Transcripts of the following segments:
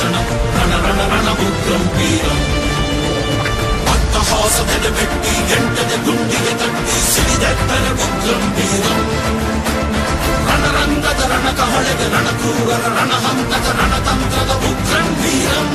క్షణం రణ రణ రణముద్రం వీరం అట్టహాసమెడ పెట్టి ఎంటది గుండిಗೆ ತಟ್ಟಿ ಸಿಡಿದೆಟ್ಟನ ಉಗ್ರಂ ವೀರಂ ರಣರಂಗದ ರಣಕಹಳೆಗೆ ರಣಕ್ರೂರರ ರಣಹಂತದ ರಣತಂತ್ರದ ಉಗ್ರಂ ವೀರಂ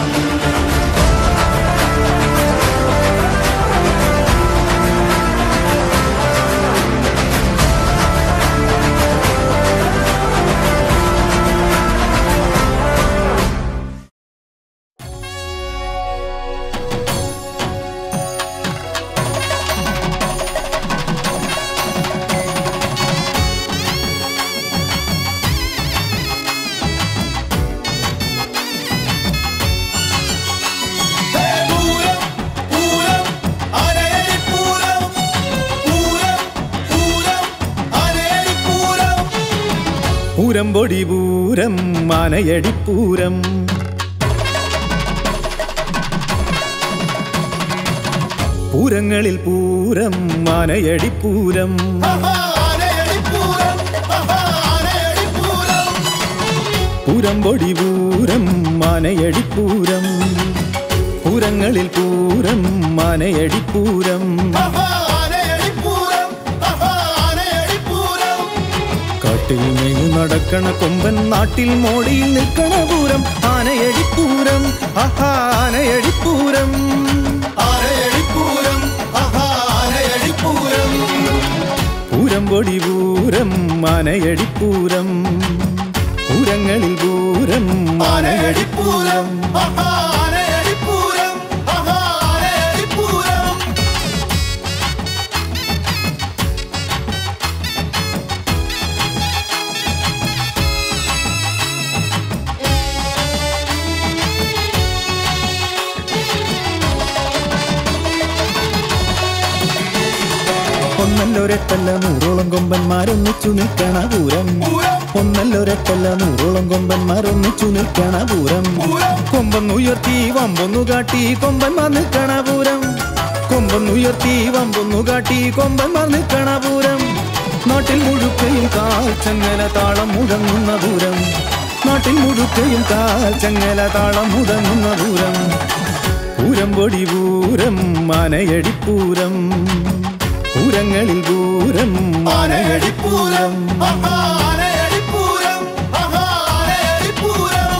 പൂരം പൂരം ആനയടി പൂരം പൂരം പൂരം ആനയടി പൂരം പൂരം പൊടി പൂരം മാനയടിപ്പൂരം പൂരങ്ങളിൽ പൂരം മാനയടിപ്പൂരം ആഹാ ആനയടി പൂരം ആഹാ ആനയടി പൂരം പൂരം പൊടി പൂരം മാനയടിപ്പൂരം പൂരങ്ങളിൽ പൂരം മാനയടിപ്പൂരം ആഹാ ആനയടി പൂരം ആഹാ ആനയടി പൂരം കാട്ടിൽ മെയു നടക്കണ കൊമ്പൻ നാട്ടിൽ മോടിയിൽ നിൽക്കണ പൂരം ആനയടിപ്പൂരം ആഹാ ആനയടിപ്പൂരം ആനയടി പൂരം ആഹാ ആനയടി പൂരം പൂരം പൊടി പൂരം ആനയടിപ്പൂരം പൂരങ്ങളിൽ പൂരം ആനയടി പൂരം ആനയടിപ്പൂരം ആഹാ ആനയടി പൂരം ആഹാ ആനയടി പൂരം ഒന്നല്ലൊരെത്തല്ല നൂറോളം കൊമ്പന്മാരൊന്നിച്ചു നിൽക്കണ പൂരം പൂരം ഒന്നല്ലൊരെത്തല്ല നൂറോളം കൊമ്പന്മാരൊന്നിച്ചു നിൽക്കണ പൂരം പൂരം കൊമ്പൊന്നുയർത്തി വമ്പൊന്നു കാട്ടി കൊമ്പന്മാർ നിൽക്കണ പൂരം കൊമ്പൊന്നുയർത്തി വമ്പൊന്നു കാട്ടി കൊമ്പന്മാർ നിൽക്കണ പൂരം നാട്ടിൽ മുഴുക്കയും കാൽച്ചങ്ങല താളം മുഴങ്ങുന്ന പൂരം നാട്ടിൽ മുഴുക്കയും കാൽച്ചങ്ങല താളം മുഴങ്ങുന്ന പൂരം പൂരം പൊടി പൂരം മാനയടിപ്പൂരം പൂരങ്ങളിൽ പൂരം മാനയടിപ്പൂരം ആഹാ ആനയടി പൂരം ആഹാ ആനയടി പൂരം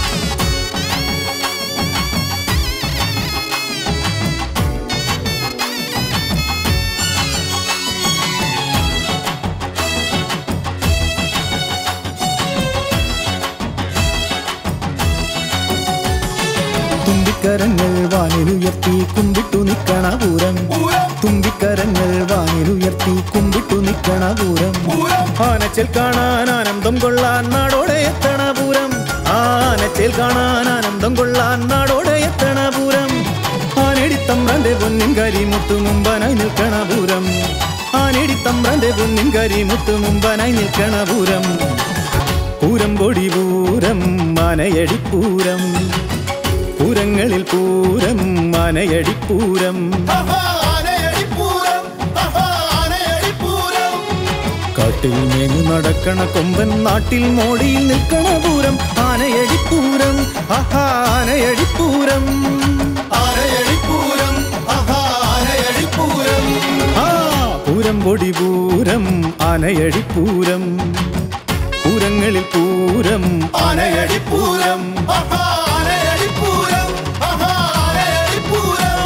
തുമ്പിക്കരങ്ങൾ വാനിലുയർത്തി കുമ്പിട്ടു നിൽക്കണ പൂരം പൂരം തുമ്പിക്കരങ്ങൾ വാനിലുയർത്തി കുമ്പിട്ടു നിൽക്കണ പൂരം പൂരം ആനച്ചൽ കാണാൻ ആനന്ദം കൊള്ളാൻ നാടോടെ എത്തണ പൂരം ആനച്ചൽ കാണാൻ ആനന്ദം കൊള്ളാൻ നാടോടെ എത്തണ പൂരം ആനടിത്തമ്പ്രന്റെ പൊന്നിൻ കരി മുത്തു മുമ്പനായി നിൽക്കണ പൂരം ആനടിത്തമ്പ്രന്റെ പൊന്നിൻ കരി മുത്തു മുമ്പനായി നിൽക്കണ പൂരം പൂരം പൊടി പൂരം മാനയടിപ്പൂരം പൂരങ്ങളിൽ പൂരം മാനയടിപ്പൂരം ആഹാ ആനയടി പൂരം ആഹാ ആനയടി പൂരം കാട്ടിൽ മേങ്ങു നടക്കണ കൊമ്പൻ നാട്ടിൽ മോടിയിൽ നിൽക്കണ പൂരം ആനയടിപ്പൂരം ആഹാ ആനയടിപ്പൂരം ആനയടി പൂരം ആഹാ ആനയടി പൂരം ആ പൂരം പൊടി പൂരം ആനയടിപ്പൂരം പൂരങ്ങളിൽ പൂരം ആനയടി പൂരം ആഹാ ആനയടി പൂരം ആഹാ ആനയടി പൂരം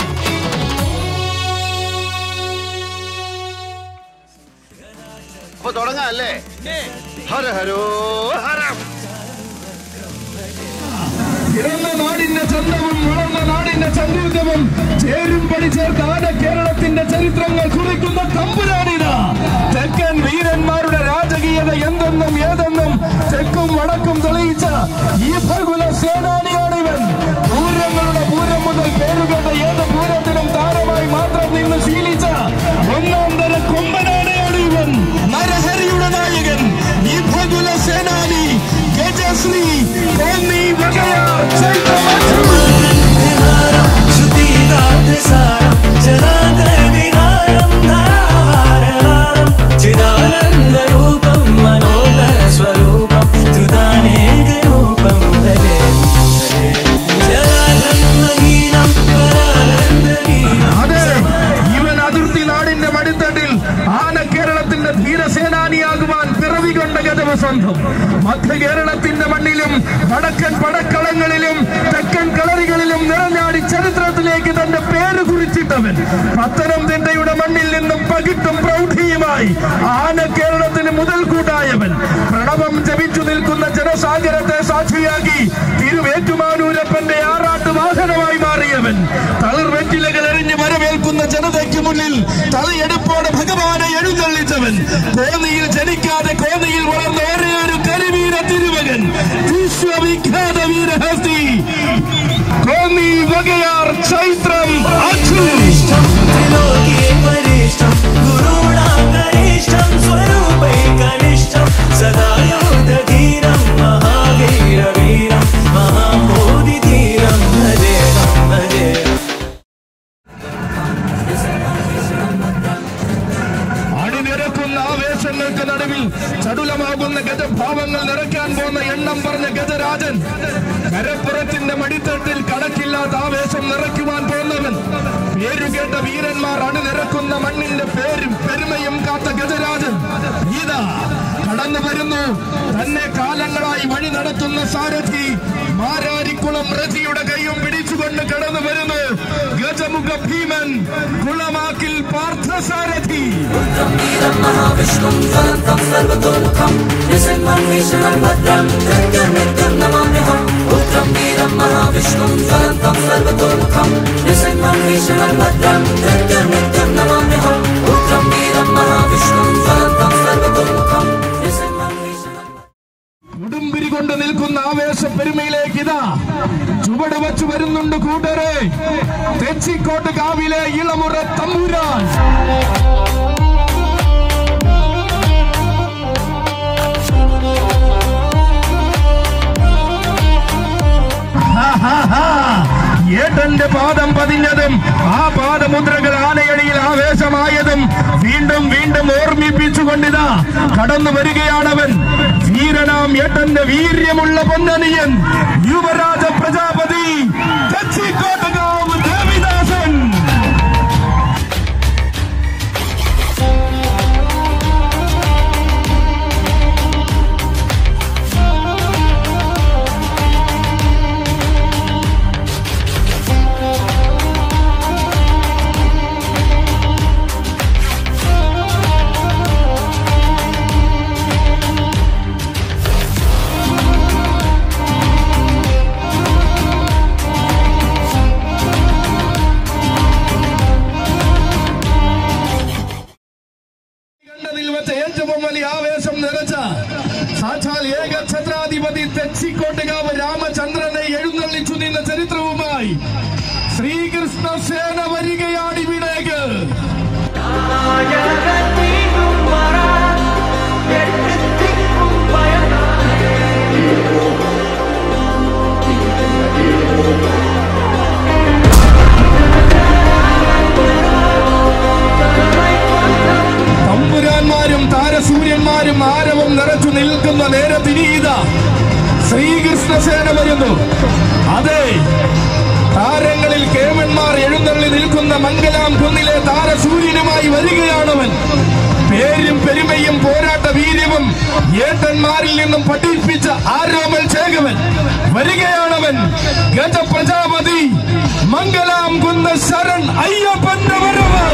അപ്പൊ തുടങ്ങാം അല്ലേ ഹര ഹരോ ഹരം പിറന്ന നാടിന്റെ ചന്തവും വളർന്ന നാടിന്റെ ചന്ദ്രോദ്യമം ചേരുംപടി ചേർത്ത് ആന കേരളത്തിന്റെ ചരിത്രങ്ങൾ കുറിക്കുന്ന തമ്പുരാണിത തെക്കൻ വീരന്മാരുടെ രാജകീയത എന്തെന്നും ഏതെന്നും തെക്കും വടക്കും തെളിയിച്ച ഈ ഫൽഗുല സേനാനിയാണിവൻ പൂരങ്ങളുടെ പൂരം മുതൽ പേരുകേട്ട ഏത് പൂരത്തിനും താരമായി മാത്രം നിന്ന് ശീലിച്ച ഒന്നാം തര കൊമ്പനാനയാണ് ഇവൻ നരഹരിയുടെ നായകൻ ഈ ഫൽഗുല സേനാനി ഗജശ്രീ കോന്നി വകയാർ ചൈത്രമഠം സ്വരൂപം പത്തനംതിട്ടയുടെ മണ്ണിൽ നിന്നും പകിട്ടും പ്രൗഢിയുമായി ആന കേരളത്തിന് മുതൽക്കൂട്ടായവൻ പ്രണവം ജപിച്ചു നിൽക്കുന്ന ജനസാഗരത്തെ സാക്ഷിയാക്കി തിരുവേറ്റുമാനൂരപ്പന്റെ ആറാട്ട് വാഹനമായി മാറിയവൻ തളിർവെറ്റിലകൾ എറിഞ്ഞ് വരവേൽക്കുന്ന ജനതയ്ക്ക് മുന്നിൽ തലയെടുപ്പോടെ ഭഗവാനെ എഴുന്നള്ളിച്ചവൻ കോന്നിയിൽ ജനിക്കാതെ കോന്നിയിൽ വളർന്ന ഒരേ ഒരു കരിവീര തിരുമകൻ വിശ്വവിഖ്യാത വീരഹസ്തി കോന്നി വകയാർ ചൈത്രം അച്ചു त्रिलोकी वरिष्ठं गुरूणागरिष्ठं स्वरूपैकनिष्ठं सदा योधधीरं महावीरवीरं महाबोधिधीरं भजेहं भजेहम् അണിനിരക്കുന്ന ആവേശങ്ങൾക്ക് നടുവിൽ ചടുലമാകുന്ന ഗജഭാവങ്ങൾ നിറയ്ക്കാൻ പോന്ന എണ്ണം പറഞ്ഞ ഗജരാജൻ കരപ്പുറത്തിന്റെ മടിത്തട്ടിൽ കണക്കില്ലാത്ത ആവേശം നിറയ്ക്കുവാൻ പോന്നവൻ പേരുകേട്ട വീരന്മാർ അണിനിരക്കുന്ന മണ്ണിന്റെ പേരും പെരുമയും കാത്ത ഗജരാജൻ ഇതാ കടന്നു വരുന്നു തന്നെ കാലങ്ങളായി വഴി നടത്തുന്ന സാരഥി മാരാരിക്കുളം രഥിയുടെ കൈയും പിടിച്ചുകൊണ്ട് കടന്നു വരുന്നു ഗജമുഖ ഭീമൻ കുളമാക്കിൽ പാർത്ഥസാരഥി महाविष्णुं ज्वलन्तं सर्वतोमुखं निसिंहं भीषणं भद्रं मृत्युर्मृत्युं नमाम्यहम् पुत्रं वीरं महाविष्णुं ज्वलन्तं सर्वतोमुखं निसिंहं भीषणं भद्रं मृत्युर्मृत्युं नमाम्यहम् पुत्रं वीरं महाविष्णुं ज्वलन्तं सर्वतोमुखं निसिंहं भीषणं ഉടുമ്പിരി കൊണ്ട് നിൽക്കുന്ന ആവേശ പെരുമയിലേക്ക് ഇതാ ചുവട് വച്ച് വരുന്നുണ്ട് കൂട്ടരെ തെച്ചിക്കോട്ട് കാവിലെ ഇളമുറ തമ്പുരാൻ ഏട്ടന്റെ പാദം പതിഞ്ഞതും ആ പാദമുദ്രകൾ ആനയടിയിൽ ആവേശമായതും വീണ്ടും വീണ്ടും ഓർമ്മിപ്പിച്ചുകൊണ്ടിതാ കടന്നു വരികയാണവൻ വീരനാം ഏട്ടന്റെ വീര്യമുള്ള പൊന്നനിയൻ യുവരാജ പ്രജാപതി തെച്ചിക്കോട്ടുകാവ് ദേവിദാസൻ കണ്ടതിൽ വെച്ച ഏറ്റവും വലിയ ആവേശം നിറച്ച സാക്ഷാൽ ഏക ഛത്രാധിപതി തെച്ചിക്കോട്ടുകാവ് രാമചന്ദ്രനെ എഴുന്നള്ളിച്ചു നിന്ന ചരിത്രവുമായി ശ്രീകൃഷ്ണ സേന വരികയാണ് ഇവിടേക്ക് തമ്പുരാന്മാരും താരസൂര്യന്മാരും ആരവം നിറച്ചു നിൽക്കുന്ന നേരത്തിനീത ശ്രീകൃഷ്ണസേന വരുന്നു അതെ താരങ്ങളിൽ കേമന്മാർ എഴുന്നള്ളി നിൽക്കുന്ന മംഗലാം കുന്നിലെ താരസൂര്യനുമായി വരികയാണവൻ പേരും പെരുമയും പോരാട്ട വീര്യവും ഏട്ടന്മാരിൽ നിന്നും പഠിപ്പിച്ച ആരോമൽ ചേകവൻ വരികയാണവൻ ഗജപ്രജാപതി മംഗലാം കുന്ന ശരൺ അയ്യപ്പന്റെ വരവ്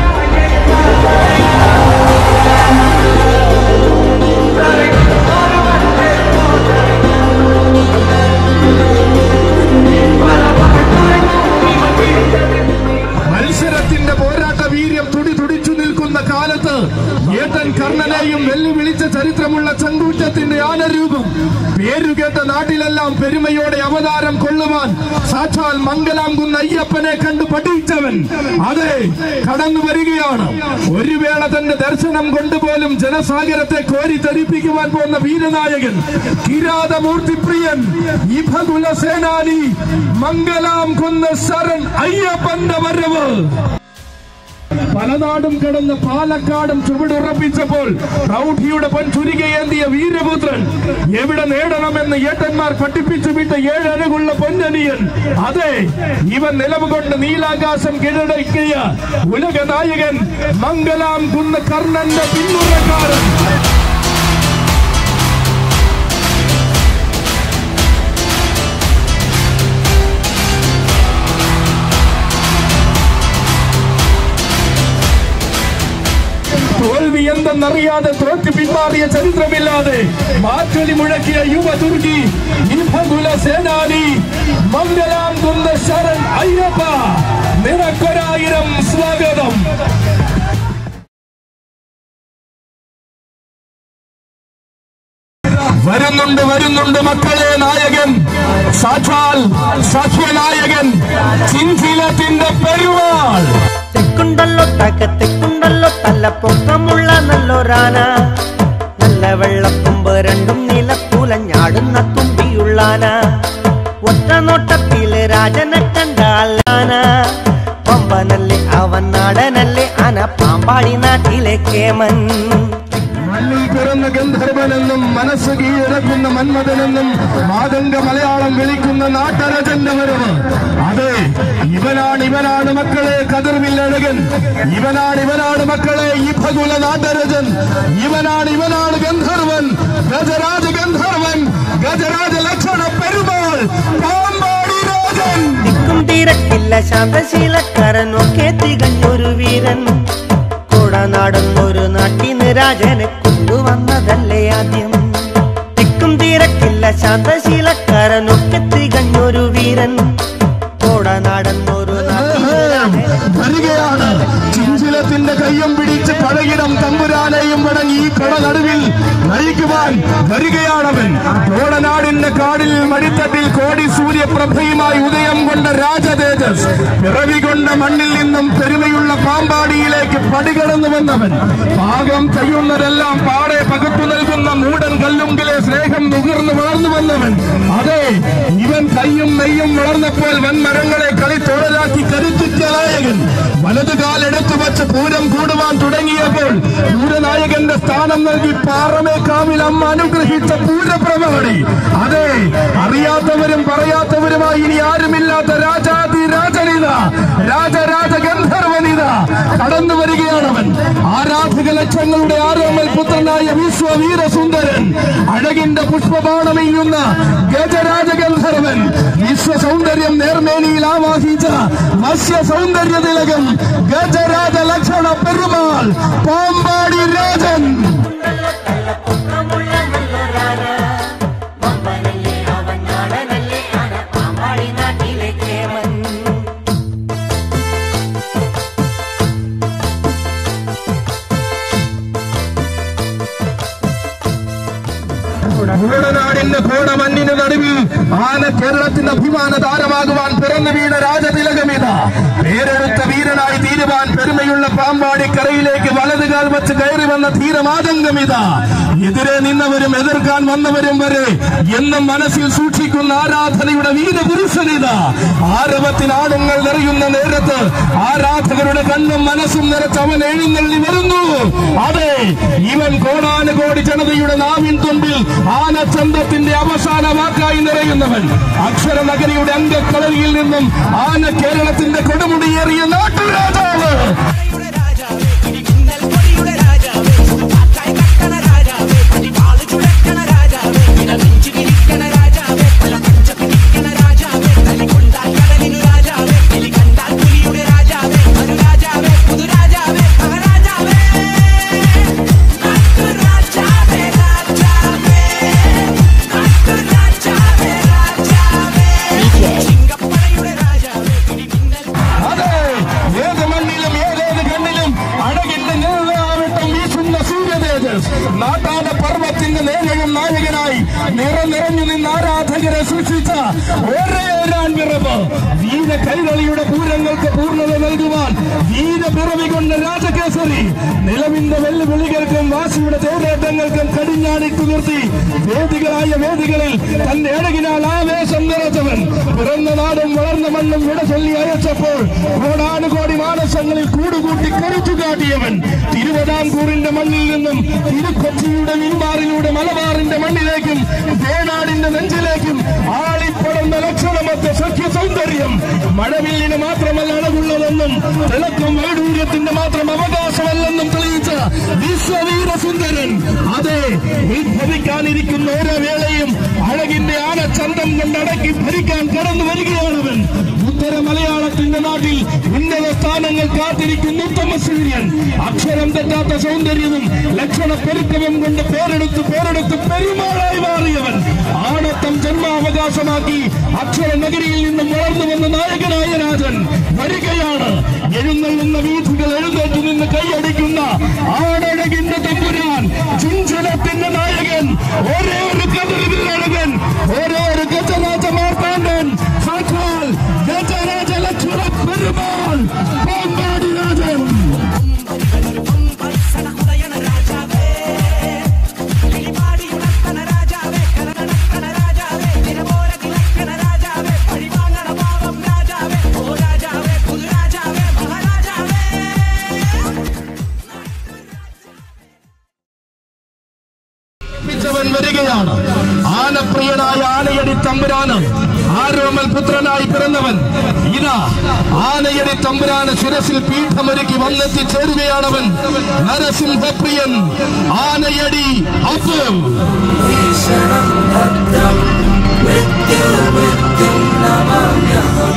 മത്സരത്തിന്റെ പോരാട്ട വീര്യം തുടി തുടിച്ചു നിൽക്കുന്ന കാലത്ത് ഏട്ടൻ കർണനെയും വെല്ലുവിളിച്ച ചരിത്രമുള്ള ചങ്കൂറ്റത്തിന്റെ ആനരൂപം പേരുകേട്ട നാട്ടിലെല്ലാം പെരുമയോടെ അവതാരം കൊള്ളുവാൻ സാക്ഷാൽ മംഗലാംകുന്ന അയ്യപ്പനെ കണ്ടു പഠിച്ചവൻ അതെ കടന്നു വരികയാണ് ഒരു വേള തന്റെ ദർശനം കൊണ്ടുപോലും ജനസാഗരത്തെ കോരി തരിപ്പിക്കുവാൻ പോകുന്ന വീരനായകൻ കിരാതമൂർത്തിപ്രിയൻ ഇഭകുല സേനാനി മംഗലാം കുന്ന ശരൺ അയ്യപ്പന്റെ വരവ് പലനാടും കടന്ന് പാലക്കാടും ചുവടുറപ്പിച്ചപ്പോൾ പ്രൗഢിയുടെ പൊൻചുരികയേന്തിയ വീരപുത്രൻ എവിടെ നേടണമെന്ന് ഏട്ടന്മാർ പഠിപ്പിച്ചു വിട്ട ഏഴരകുള്ള പൊന്നനിയൻ അതെ ഇവൻ നിലവുകൊണ്ട് നീലാകാശം കീഴടക്കിയ ഉലക നായകൻ മംഗലാം കുന്ന കർണന്റെ പിന്മുറക്കാരൻ എന്തെന്നറിയാതെ തോറ്റു പിന്മാറിയ ചരിത്രമില്ലാതെ മാറ്റൊലി മുഴക്കിയ യുവ തുർക്കി ഇഫകുല സേനാനി മംഗലാം കുന്ദ ശരൺ അയ്യപ്പ നിനക്കൊരായിരം സ്വാഗതം വരുന്നുണ്ട് വരുന്നുണ്ട് മക്കളെ നായകൻ സാക്ഷാൽ സഖ്യനായകൻ ചിഞ്ചിലത്തിന്റെ പെരുമാൾ തെക്കുണ്ടല്ലോ തകത്തെക്കുണ്ടല്ലോ തല്ല പൊക്കമുള്ള നല്ലൊരാന നല്ല വെള്ളത്തുമ്പ് രണ്ടും നിലപ്പൂലഞ്ഞാടുന്ന തുമ്പിയുള്ളാന ഒറ്റ നോട്ടത്തില് രാജനെ കണ്ടാൽ ആന പമ്പനല്ലേ അവൻ നാടനല്ലേ ആന പാമ്പാടി നാട്ടിലെ കേമൻ മണ്ണിൽ പിറന്ന ഗന്ധർവനെന്നും മനസ്സ് കീഴടക്കുന്ന മന്മഥനെന്നും മാതംഗ മലയാളം വിളിക്കുന്ന നാട്ടരജന്റെ വരവ് അതെ ഇവനാണ് ഇവനാണ് മക്കളെ കതിർവില്ലഴകൻ ഇവനാണ് ഇവനാണ് മക്കളെ ഇഭകുല നാട്ടരജൻ ഇവനാണ് ഇവനാണ് ഗന്ധർവൻ ഗജരാജ ഗന്ധർവൻ ഗജരാജ ലക്ഷണ പെരുമാൾ പാമ്പാടി രാജൻ ദിക്കും തീരക്കില്ല ശാന്തശീലക്കാരനൊക്കെ തികഞ്ഞൊരു വീരൻ കോടനാടുന്നൊരു നാട്ടിന് രാജനെ കൊണ്ടുവന്നതല്ലേ ആദ്യം ദിക്കും തീരക്കില്ല ശാന്തശീലക്കാരനൊക്കെ തികഞ്ഞൊരു വീരൻ കോടനാടുന്നൊരു നാട്ടിന് രാജനെ വരികയാണ് ചിഞ്ചിലത്തിന്റെ കയ്യും പിടിച്ച് പഴകിടം തമ്പുരാനെയും വടങ്ങി ഈ കട നടുവിൽ നയിക്കുവാൻ വരികയാണവൻ കോടനാടിന്റെ കാടിൽ മടിത്തട്ടിൽ കോടി സൂര്യപ്രഭയുമായി ഉദയം കൊണ്ട രാജതേജസ് പിറവി കൊണ്ട മണ്ണിൽ നിന്നും പെരുമയുള്ള പാമ്പാടിയിലേക്ക് പടികടന്നു വന്നവൻ പാകം ചെയ്യുന്നതെല്ലാം പാടെ പകുത്തു നൽകുന്ന മൂടൻ കല്ലുങ്കിലെ സ്നേഹം നുകർന്നു വളർന്നു വന്നവൻ അതെ ഇവൻ കയ്യും നെയ്യും വളർന്നപ്പോൾ വൻമരങ്ങളെ കളിത്തോടലാക്കി കരുത്തുറ്റ നായകൻ വലതു കാലെടുത്തു വച്ച് പൂരം കൂടുവാൻ തുടങ്ങിയപ്പോൾ പൂരനായകന്റെ സ്ഥാനം നൽകി പാറമേക്കാവിൽ അമ്മ അനുഗ്രഹിച്ച പൂരപ്രമാണി അതെ അറിയാത്തവരും പറയാത്തവരുമായി ഇനി ആരുമില്ലാത്ത രാജാതി രാജനിത രാജരാജ ഗന്ധർവനിത കടന്നു വരികയാണവൻ ആരാധക ലക്ഷങ്ങളുടെ ആരോമൽ പുത്രനായ വിശ്വവീരസുന്ദരൻ അഴകിന്റെ പുഷ്പബാണമെയ്യുന്ന ഗജരാജ ഗന്ധർവൻ വിശ്വ സൗന്ദര്യം നേർമേനിയിൽ ആവാഹിച്ച മത്സ്യ സൗന്ദര്യ തിലകം ഗജരാജ ലക്ഷണ പെരുമാൾ പാമ്പാടി രാജൻ പൊക്കമുള്ള നല്ലൊരാന പമ്പനല്ലേ അവൻ നാടനല്ലേ ആന പാമ്പാടി നാട്ടിലെ കേമൻ മൂടനാടിന്റെ കോടമഞ്ഞിന് നടുവിൽ ആന കേരളത്തിന്റെ അഭിമാന താരമാകുവാൻ പിറന്നു വീണ രാജതിലകമിത പേരെടുത്ത വീരനായി തീരുവാൻ പെരുമയുള്ള പാമ്പാടി കരയിലേക്ക് വലതുകാൽ വെച്ച് കയറി വന്ന ധീരമാതംഗമിത എതിരെ നിന്നവരും എതിർക്കാൻ വന്നവരും വരെ എന്നും മനസ്സിൽ സൂക്ഷിക്കുന്ന ആരാധനയുടെ വീരപുരുഷനിത ആരവത്തിനാടുങ്ങൾ നിറയുന്ന നേരത്ത് ആരാധകരുടെ കണ്ണും മനസ്സും നിറച്ച് അവൻ എഴുന്നള്ളി വരുന്നു അതെ ഇവൻ കോടാനുകോടി ജനതയുടെ നാവിൻ തുമ്പിൽ ആനച്ചന്തത്തിന്റെ അവസാന വാക്കായി നിറയുന്നവൻ അക്ഷര നഗരിയുടെ അംഗക്കളരിയിൽ നിന്നും ആന കേരളത്തിന്റെ കൊടുമുടിയേറിയ നാട്ടുരാജാവ് അതെ ഏത് മണ്ണിലും ഏതേത് കണ്ണിലും അഴകിന്റെ നിഴലാവട്ടം വീശുന്ന സൂര്യതേജസ് നാട്ടാന പർവ്വത്തിന്റെ നേരയും നായകനായി നിറ നിറഞ്ഞു നിന്ന് ആരാധകരെ സൃഷ്ടിച്ച ഒരേ ഒരാൺപിറവ് വീര കൈകളിയുടെ പൂരങ്ങൾക്ക് പൂർണ്ണത നൽകുവാൻ വീര പിറവി കൊണ്ട് രാജകേസരി നിലവിന്റെ വെല്ലുവിളികൾക്കും വാശിയുടെ തേരേറ്റങ്ങൾക്കും കടിഞ്ഞാണിട്ടു നിർത്തി വേദികളായ വേദികളിൽ തന്റെ അഴകിനാൽ ആവേശം നിറച്ചവൻ പിറന്ന നാടും വളർന്ന മണ്ണും വിട ചൊല്ലി അയച്ചപ്പോൾ കോടാനുകോടി മാനസങ്ങളിൽ കൂടുകൂട്ടി കരുത്തു കാട്ടിയവൻ തിരുവിതാംകൂറിന്റെ മണ്ണിൽ നിന്നും തിരുക്കൊച്ചിയുടെ മിൻമാറിലൂടെ മലബാറിന്റെ മണ്ണിലേക്കും വേണാടിന്റെ നെഞ്ചിലേക്കും ആളിപ്പടർന്ന ലക്ഷണമൊത്ത സഖ്യ സൗന്ദര്യം മഴവില്ലിന് മാത്രമല്ല അളവുള്ളതെന്നും തിളക്കം വൈഡൂര്യത്തിന്റെ മാത്രം അവകാശമല്ലെന്നും തെളിയിച്ച വിശ്വവീര സുന്ദരൻ അതെ ഉത്ഭവിക്കാനിരിക്കുന്ന ഓരോ വേളയും അഴകിന്റെ ആനച്ചന്തം കൊണ്ടടക്കി ഭരിക്കാൻ കടന്നു വരികയാണവൻ ഉത്തര മലയാളത്തിന്റെ നാട്ടിൽ ഉന്നത സ്ഥാനങ്ങൾ കാത്തിരിക്കുന്ന ഉത്തമ സൂര്യൻ അക്ഷരം തെറ്റാത്ത സൗന്ദര്യവും ലക്ഷണ പെരുക്കവും കൊണ്ട് പേരെടുത്ത് പേരെടുത്ത് പെരുമാളായി മാറിയവൻ ആണത്തം ജന്മാവകാശമാക്കി അക്ഷര നഗരിയിൽ നിന്നും വളർന്നു വന്ന നായകനായ രാജൻ വരികയാണ് എഴുന്നള്ളുന്ന വീഥികൾ എഴുന്നേറ്റ് നിന്ന് കൈയടിക്കുന്ന ആടഴകിന്റെ തമ്പുരാൻ ചുഞ്ചലത്തിന്റെ നായകൻ ഒരേ ഒരു കതിരിവില്ലഴകൻ ഒരേ ഒരു ഗജരാജ മാർത്താണ്ഡൻ സാക്ഷാൽ ഗജരാജ ലക്ഷണ പെരുമാൾ പാമ്പാടി രാജൻ പ്പിച്ചവൻ വരികയാണ് ആനപ്രിയനായ ആനയടി തമ്പുരാന് ആരോമൽ പുത്രനായി പിറന്നവൻ ഇതാ ആനയടി തമ്പുരാന് ശിരസിൽ പീഠമൊരുക്കി വന്നെത്തിച്ചേരുകയാണവൻ നരസിംഹപ്രിയൻ ആനയടി അപ്പ് ഭീഷണം ഭദ്രം മൃത്യു മൃത്യും നമാമ്യഹം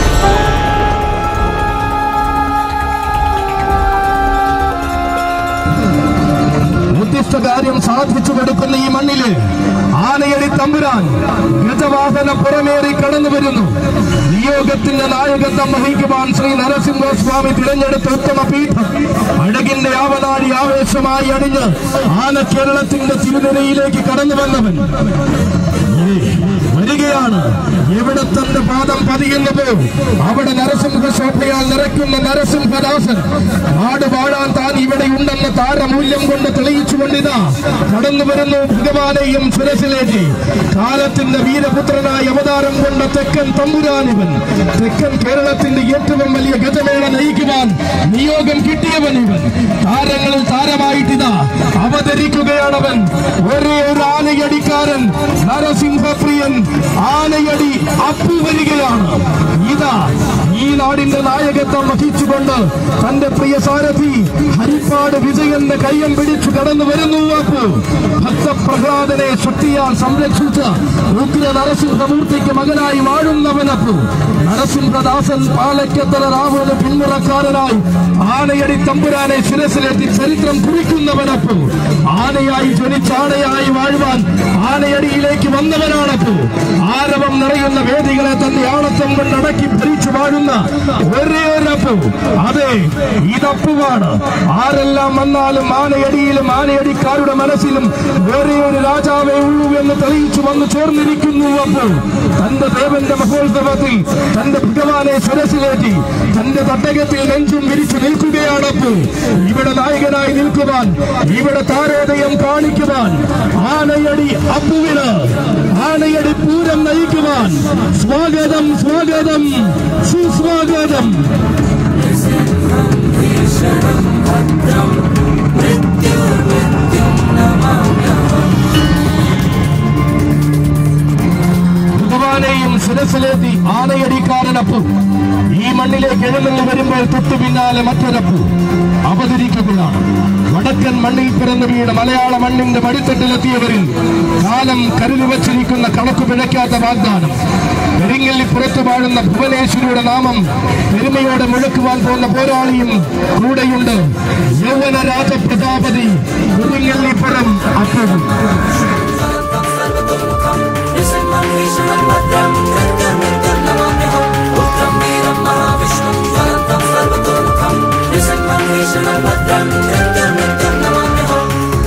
ഉദ്ദിഷ്ട കാര്യം സാധിച്ചു കൊടുക്കുന്ന ഈ മണ്ണില് ആനയടി തമ്പുരാൻ ഗജവാഹന പുറമേറി കടന്നു വരുന്നു നിയോഗത്തിന്റെ നായകത്വം വഹിക്കുവാൻ ശ്രീ നരസിംഹസ്വാമി തിരഞ്ഞെടുത്ത ഉത്തമ പീഠം അഴകിന്റെ ആവനാഴി ആവേശമായി അണിഞ്ഞ് ആന കേരളത്തിന്റെ തിരുനിരയിലേക്ക് കടന്നു വന്നവൻ വരികയാണ് എവിടെ തന്റെ പാദം പതിയുന്നതോ അവിടെ നരസിംഹ ശോഭയാൽ നിറയ്ക്കുന്ന നരസിംഹദാസൻ നാട് വാഴാൻ താൻ ഇവിടെ ഉണ്ടെന്ന താരമൂല്യം കൊണ്ട് തെളിയിച്ചുകൊണ്ടിതാ കടന്നു വരുന്നു ഭഗവാനെയും സുരസിലേക്ക് കാലത്തിന്റെ വീരപുത്രനായ അവതാരം കൊണ്ട തെക്കൻ തമ്പുരാനിവൻ തെക്കൻ കേരളത്തിന്റെ ഏറ്റവും വലിയ ഗജമേള നയിക്കുവാൻ നിയോഗം കിട്ടിയവൻ ഇവൻ താരങ്ങളിൽ താരമായിട്ടിതാ അവതരിക്കുകയാണവൻ ഒരേ ഒരു ആനയടിക്കാരൻ നരസിംഹപ്രിയൻ ആനയടി അപ്പു വരികയാണ് ഇതാ ഈ നാടിന്റെ നായകത്വം വഹിച്ചുകൊണ്ട് തന്റെ പ്രിയ സാരഥി ഹരിപ്പാട് വിജയന്റെ കയ്യം പിടിച്ചു കടന്നു വരുന്നു അപ്പു ഭക്തപ്രഹ്ലാദനെ ശക്തിയാൽ സംരക്ഷിച്ച ഉഗ്ര നരസിംഹമൂർത്തിക്ക് മകനായി വാഴുന്നവനപ്പു നരസിംഹദാസൻ പാലക്കത്തല രാമന് പിന്മുറക്കാരനായി ആനയടി തമ്പുരാനെ ശിരസിലെത്തി ചരിത്രം കുറിക്കുന്നവനപ്പു ആനയായി ജനിച്ച ആനയായി വാഴുവാൻ ആനയടിയിലേക്ക് വന്നവനാണപ്പു ആരവം നിറയുന്ന വേദികളെ തന്നെ ആണത്വം കൊണ്ട് അടക്കി ഭരിച്ചു വാഴുന്ന ഒരേ ഒരപ്പു അതെ ഇതപ്പുവാണ് ആരെല്ലാം വന്നാലും ആനയടിയിലും ആനയടിക്കാരുടെ മനസ്സിലും വേറെ ഒരു രാജാവേ ഉള്ളൂ എന്ന് തെളിയിച്ചു വന്നു ചേർന്നിരിക്കുന്നു അപ്പു തന്റെ ദേവന്റെ മഹോത്സവത്തിൽ തന്റെ ഭഗവാനെ ശിരസിലേറ്റി തന്റെ തട്ടകത്തിൽ നെഞ്ചും വിരിച്ചു നിൽക്കുകയാണപ്പു ഇവിടെ നായകനായി നിൽക്കുവാൻ ഇവിടെ താരോദയം കാണിക്കുവാൻ ആനയടി അപ്പുവിന് ആനയടി പൂരം നയിക്കുവാൻ സ്വാഗതം സ്വാഗതം സുസ്വാഗതം ഭീഷണം ഭദ്രം മൃത്യു മൃത്യും നമാമ്യഹം ഭഗവാനെയും ശിരസിലേറ്റി ആനയടിക്കാരനപ്പു ഈ മണ്ണിലേക്ക് എഴുന്നള്ളി വരുമ്പോൾ തൊട്ടു പിന്നാലെ മറ്റൊരപ്പു അവതരിക്കുകയാണ് വടക്കൻ മണ്ണിൽ പിറന്നു വീണ മലയാള മണ്ണിന്റെ മടിത്തട്ടിലെത്തിയവരിൽ കാലം കരുതി വച്ചിരിക്കുന്ന കണക്കു പിഴയ്ക്കാത്ത വാഗ്ദാനം പെരിങ്ങല്ലി പുറത്തു വാഴുന്ന ഭുവനേശ്വരിയുടെ നാമം പെരുമയോടെ മുഴക്കുവാൻ പോകുന്ന പോരാളിയും കൂടെയുണ്ട് യൗവന രാജപ്രജാപതി പെരിങ്ങല്ലിപ്പുറം അപ്പുവും नृसिंहं भीषणं भद्रं मृत्युर्मृत्युं नमाम्यहम् उग्रं वीरं महाविष्णुं ज्वलन्तं सर्वतोमुखं नृसिंहं भीषणं भद्रं मृत्युर्मृत्युं नमाम्यहम्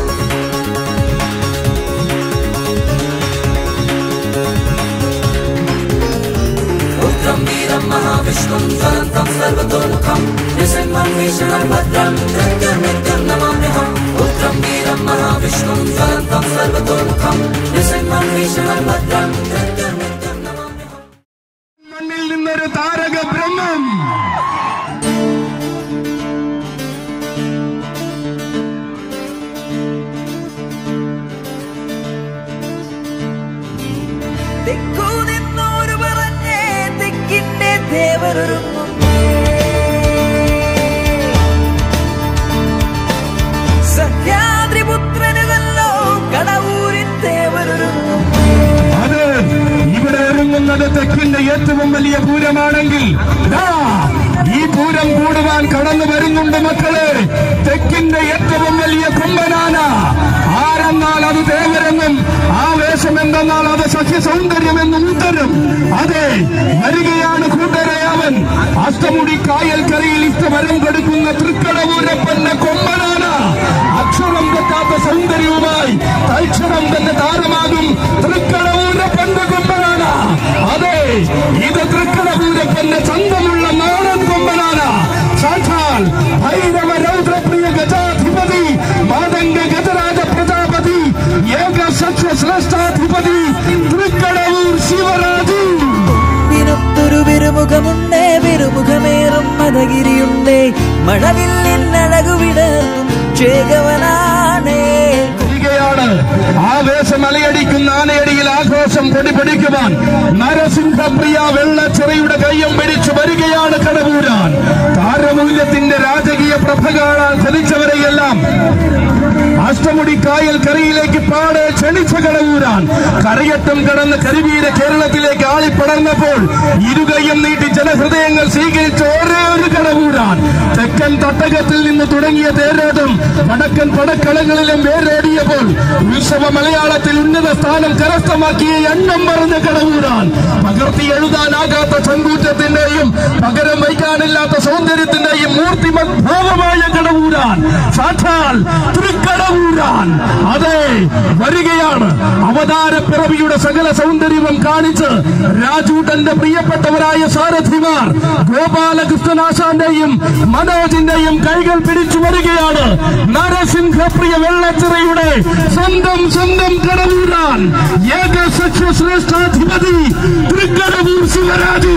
उग्रं वीरं महाविष्णुं ज्वलन्तं सर्वतोमुखं नृसिंहं भीषणं भद्रं मृत्युर्मृत्युं नमाम्यहम् उग्रं वीरं महाविष्णुं ज्वलन्तं सर्वतोमुखं नृसिंहं भीषणं भद्रं मृत्युर्मृत्युं नमाम्यहम् മണ്ണിൽ നിന്നൊരു താരക ബ്രഹ്മം തെക്കു നിന്നോര് പറഞ്ഞേ തെക്കിന്റെ ദേവരൊരുങ്ങും സഹ്യാദ്രിപുത്രനുകല്ലോ കടവൂരിൻ ദേവരൊരുങ്ങും അത് കൂടുവാൻ കടന്നു വരുന്നുണ്ട് മക്കളെ തെക്കിന്റെ ഏറ്റവും വലിയ കുമ്പനാന ആരെന്നാൽ അത് ദേവരെന്നും ആവേശം എന്തെന്നാൽ അത് സഖ്യ സൗന്ദര്യമെന്നും ഉത്തരം അതെ വരികയാണ് കൂട്ടരെ അവൻ അഷ്ടമുടി കായൽക്കരയിൽ ഇഷ്ടവരം കൊടുക്കുന്ന തൃക്കടവൂരപ്പന്റെ കൊമ്പനാന അക്ഷരം തെറ്റാത്ത സൗന്ദര്യവുമായി തൽക്ഷണം തന്നെ താരമാകും തൃക്കടവൂരപ്പന്റെ കൊമ്പനാന അതെ ഇത് തൃക്കടവൂരപ്പന്റെ ചന്തമുള്ള നാടൻ കൊമ്പനാന സാക്ഷാൽ ഭൈരവ രൗദ്രപ്രിയ ഗജാധിപതി മാതംഗ ഗജരാജ പ്രജാപതി ഏക സഖ്യ ശ്രേഷ്ഠാധിപതി തൃക്കടവൂർ ശിവരാജു വിനൊത്തൊരു വിരുമുഖമുണ്ടേ വിരുമുഖമേറും മതഗിരിയുണ്ടേ മഴവില്ലിനഴകു വിടർത്തും ചേകവനാണേ വരികയാണ് ആവേശം അലയടിക്കുന്ന ആനയടിയിൽ ആഘോഷം പൊടിപൊടിക്കുവാൻ നരസിംഹപ്രിയ വെള്ളച്ചിറയുടെ കയ്യം പിടിച്ചു വരികയാണ് കടവൂരാൻ താരമൂല്യത്തിന്റെ രാജകീയ പ്രഭ കാണാൻ ധരിച്ചവരെയെല്ലാം അഷ്ടമുടി കായൽ കരയിലേക്ക് പാടെ ക്ഷണിച്ച കടവൂരാൻ കരയറ്റം കടന്ന് കരിവീര കേരളത്തിലേക്ക് ആളിപ്പടർന്നപ്പോൾ ഇരുകൈയും നീട്ടി ജനഹൃദയങ്ങൾ സ്വീകരിച്ച ഒരേ ഒരു കടവൂരാൻ തെക്കൻ തട്ടകത്തിൽ നിന്ന് തുടങ്ങിയ തേരോട്ടം വടക്കൻ പടക്കളങ്ങളിലും വേരോടിയപ്പോൾ ഉത്സവ മലയാളത്തിൽ ഉന്നത സ്ഥാനം കരസ്ഥമാക്കിയ എണ്ണം പറഞ്ഞ കടവൂരാൻ പകർത്തി എഴുതാനാകാത്ത ചങ്കൂറ്റത്തിന്റെയും പകരം വയ്ക്കാനില്ലാത്ത സൗന്ദര്യത്തിന്റെയും മൂർത്തിമത് ഭാവമായ കടവൂരാൻ സാക്ഷാൽ തൃക്കടവൂരാൻ അതെ വരികയാണ് അവതാര പിറവിയുടെ സകല സൗന്ദര്യവും കാണിച്ച് രാജൂട്ടന്റെ പ്രിയപ്പെട്ടവരായ സാരഥിമാർ ഗോപാലകൃഷ്ണനാശാന്റെയും മനോജിന്റെയും കൈകൾ പിടിച്ചു വരികയാണ് നരസിംഹപ്രിയ വെള്ളച്ചിറയുടെ സ്വന്തം സ്വന്തം കടവൂരാൻ ഏക സഖ്യ ശ്രേഷ്ഠാധിപതി തൃക്കടവൂർ ശിവരാജു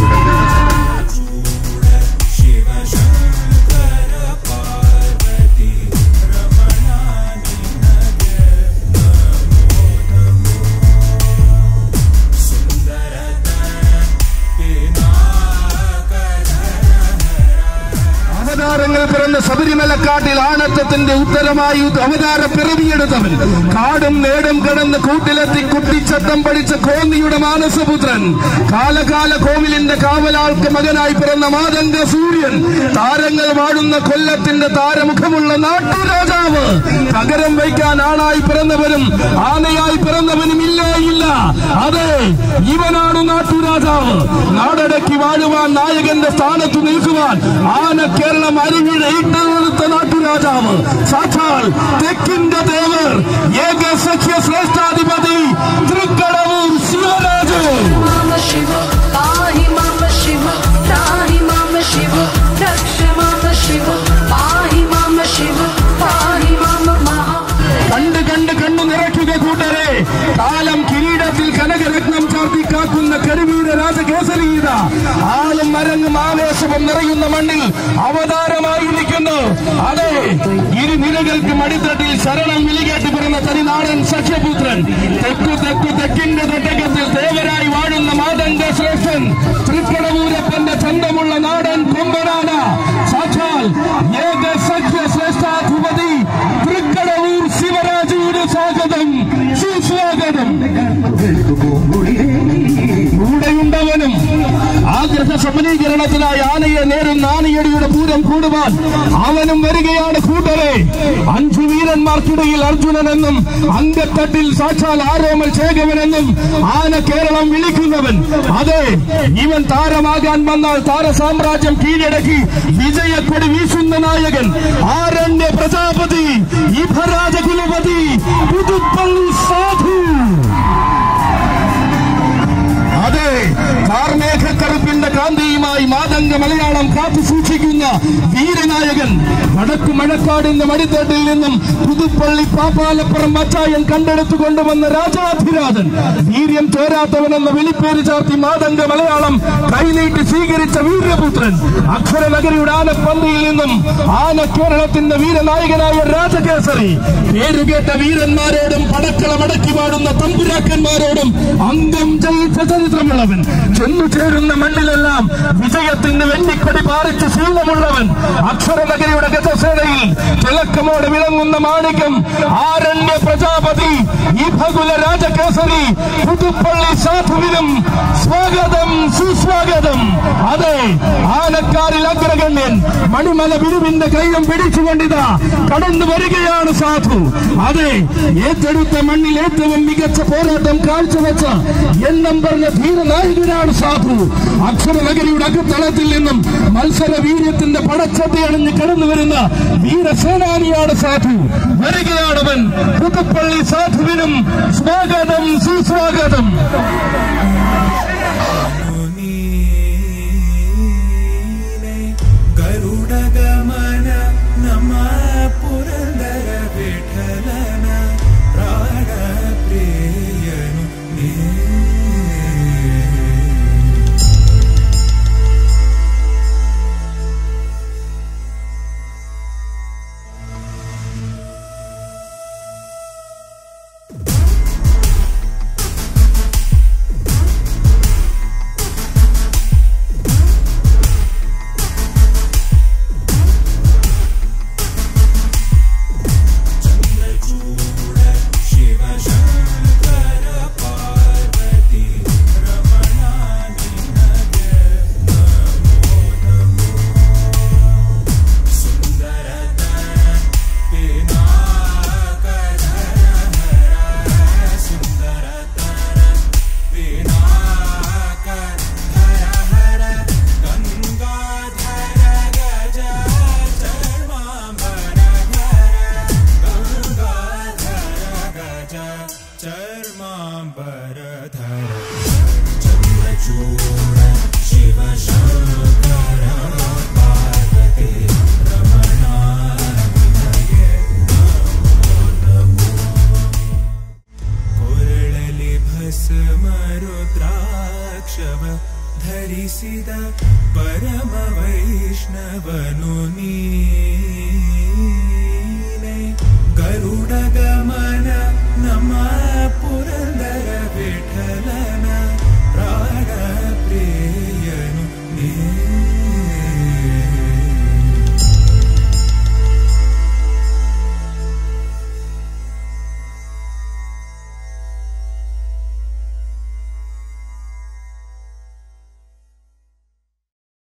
അവതാരങ്ങൾ പിറന്ന ശബരിമലക്കാട്ടിൽ ആണത്തത്തിന്റെ ഉത്തരമായി അവതാര പിറവിയെടുത്തവൻ കാടും നേടും കടന്ന് കൂട്ടിലെത്തി കുട്ടിച്ചട്ടം പഠിച്ച കോന്നിയുടെ മാനസപുത്രൻ കാലകാല കോവിലിന്റെ കാവലാൾക്ക് മകനായി പിറന്ന മാതംഗ സൂര്യൻ താരങ്ങൾ വാഴുന്ന കൊല്ലത്തിന്റെ താരമുഖമുള്ള നാട്ടുരാജാവ് പകരം വയ്ക്കാൻ ആണായി പിറന്നവനും ആനയായി പിറന്നവനും ഇല്ലേ ഇല്ല അതെ ഇവനാണ് നാട്ടുരാജാവ് നാടടക്കി വാഴുവാൻ നായകന്റെ സ്ഥാനത്ത് നിൽക്കുവാൻ ആന കേരളം അരിവിഴ ഇട്ടുകൊടുത്ത നാട്ടുരാജാവ് സാക്ഷാൽ തെക്കിന്റെ ദേവർ ഏക സഖ്യ ശ്രേഷ്ഠാധിപതി Thrikkadavoor Sivaraju Mama Shiva, Pahi Mama Shiva, Trahi Mama Shiva, Raksha Mama Shiva, Pahi Mama Shiva, Pahi Mama Maha. കണ്ട് കണ്ട് കണ്ണു നിറയ്ക്കുക കൂട്ടരെ കാലം കിരീടത്തിൽ കനകരത്നം ചാർത്തി കാക്കുന്ന കരുവീര രാജകേസരീത ആളും മരങ്ങും ആവേശവും നിറയുന്ന മണ്ണിൽ അവതാരമായി നിൽക്കുന്നു അതെ ഇരു നിരകൾക്ക് മടിത്തട്ടിൽ ശരണം വിളികേട്ട് പിറന്ന തനിനാടൻ സഖ്യപുത്രൻ തെക്കു തെക്കു തെക്കിന്റെ തട്ടകത്തിൽ ദേവരായി വാഴുന്ന മാതംഗ ശ്രേഷ്ഠൻ തൃക്കടവൂരപ്പന്റെ ചന്തമുള്ള നാടൻ കൊമ്പനാന സാക്ഷാൽ ഏക സഖ്യ ശ്രേഷ്ഠാധിപതി തൃക്കടവൂർ ശിവരാജുവിന് സ്വാഗതം സുസ്വാഗതം കൂടെയുണ്ടവനും ആഗ്രഹ സമനീകരണത്തിനായി ആനയെ നേരുന്ന ആനയടിയുടെ പൂരം കൂടുവാൻ അവനും വരികയാണ് കൂട്ടരെ അഞ്ചു വീരന്മാർക്കിടയിൽ അർജുനനെന്നും അങ്കത്തട്ടിൽ സാക്ഷാൽ ആരോമൽ ചേകവനെന്നും ആന കേരളം വിളിക്കുന്നവൻ അതെ ഇവൻ താരമാകാൻ വന്നാൽ താരസാമ്രാജ്യം കീഴടക്കി വിജയക്കൊടി വീശുന്ന നായകൻ ആരണ്യ പ്രജാപതി ഇഭരാജകുലപതി പുതുപ്പള്ളി സാധു അതെ കാർമേഘക്കറുപ്പിന്റെ കാന്തിയുമായി മാതംഗ മലയാളം കാത്തു സൂക്ഷിക്കുന്ന വീരനായകൻ വടക്കു മഴക്കാടിന്റെ മടിത്തട്ടിൽ നിന്നും പുതുപ്പള്ളി പാപ്പാലപ്പുറം മച്ചായൻ കണ്ടെടുത്തു കൊണ്ടുവന്ന രാജാധിരാജൻ വീര്യം തോരാത്തവനെന്ന വിളിപ്പേര് ചാർത്തി മാതംഗ മലയാളം കൈനീട്ടി സ്വീകരിച്ച വീരപുത്രൻ അക്ഷരനഗരിയുടെ ആനപ്പന്തിയിൽ നിന്നും ആന കേരളത്തിന്റെ വീരനായകനായ രാജകേസരി പേരുകേട്ട വീരന്മാരോടും പടക്കളമടക്കി പാടുന്ന തമ്പുരാക്കന്മാരോടും അംഗം ജയിച്ച ചരിത്രമുള്ളവൻ ചെന്നു ചേരുന്ന മണ്ണിലെല്ലാം വിജയത്തിന്റെ വെണ്ണിക്കൊടി പാറിച്ച ശീലമുള്ളവൻ അക്ഷര അക്ഷരനഗരിയുടെ ഗജസേനയിൽ തിളക്കമോടെ വിളങ്ങുന്ന മാണിക്യം ആരണ്യ പ്രജാപതി ഈ ഭകുല രാജകേസരി പുതുപ്പള്ളി സാധുവിനും സ്വാഗതം സുസ്വാഗതം അതെ ആനക്കാരിൽ അഗ്രഗണ്യൻ മണിമല ബിരുവിന്റെ കൈയും പിടിച്ചുകൊണ്ടിതാ കടന്നു വരികയാണ് സാധു അതെ ഏറ്റെടുത്ത മണ്ണിൽ ഏറ്റവും മികച്ച പോരാട്ടം കാഴ്ചവെച്ച എണ്ണം പറഞ്ഞ ധീരനായകനാണ് സാധു അക്ഷരനഗരിയുടെ അകത്തളത്തിൽ നിന്നും മത്സര വീര്യത്തിന്റെ പടച്ചട്ടി അണിഞ്ഞ് കടന്നു വരുന്ന വീരസേനാനിയാണ് സാധു വരികയാണവൻ പുതുപ്പള്ളി സാധുവിനും സ്വാഗതം സുസ്വാഗതം ಗರುಡಗಮನ ನಮ ಪುರಂದರ ವಿಠಲನ ಪ್ರಾಣ ಪ್ರಿಯನು ನೀ ಶಿವ ಶಂಕರ ಪಾರ್ವತಿ ರಮಣ ನಿನಗೆ ನಮೋ ನಮೋ ಸುಂದರತನ ಪಿನಾಕರ ಹರ ಸುಂದರತನ ಪಿನಾಕರ ಹರ ಹರ ಗಂಗಾಧರ ಗಜ ಚರ್ಮಾಂಬರ ಗಂಗಾಧರ ಗಜ ಚರ್ಮಾಂಬರಧರ ಚಂದ್ರಚೂಡ ಶಿವ ಶಂಕರ ಪಾರ್ವತಿ ರಮಣ ನಿನಗೆ ನಮೋ ನಮೋ ಕೊರಳಲಿ ಭಸ್ಮರುದ್ರಾಕ್ಷವ ಧರಿಸಿದ ಪರಮ ವೈಷ್ಣವನು ನೀ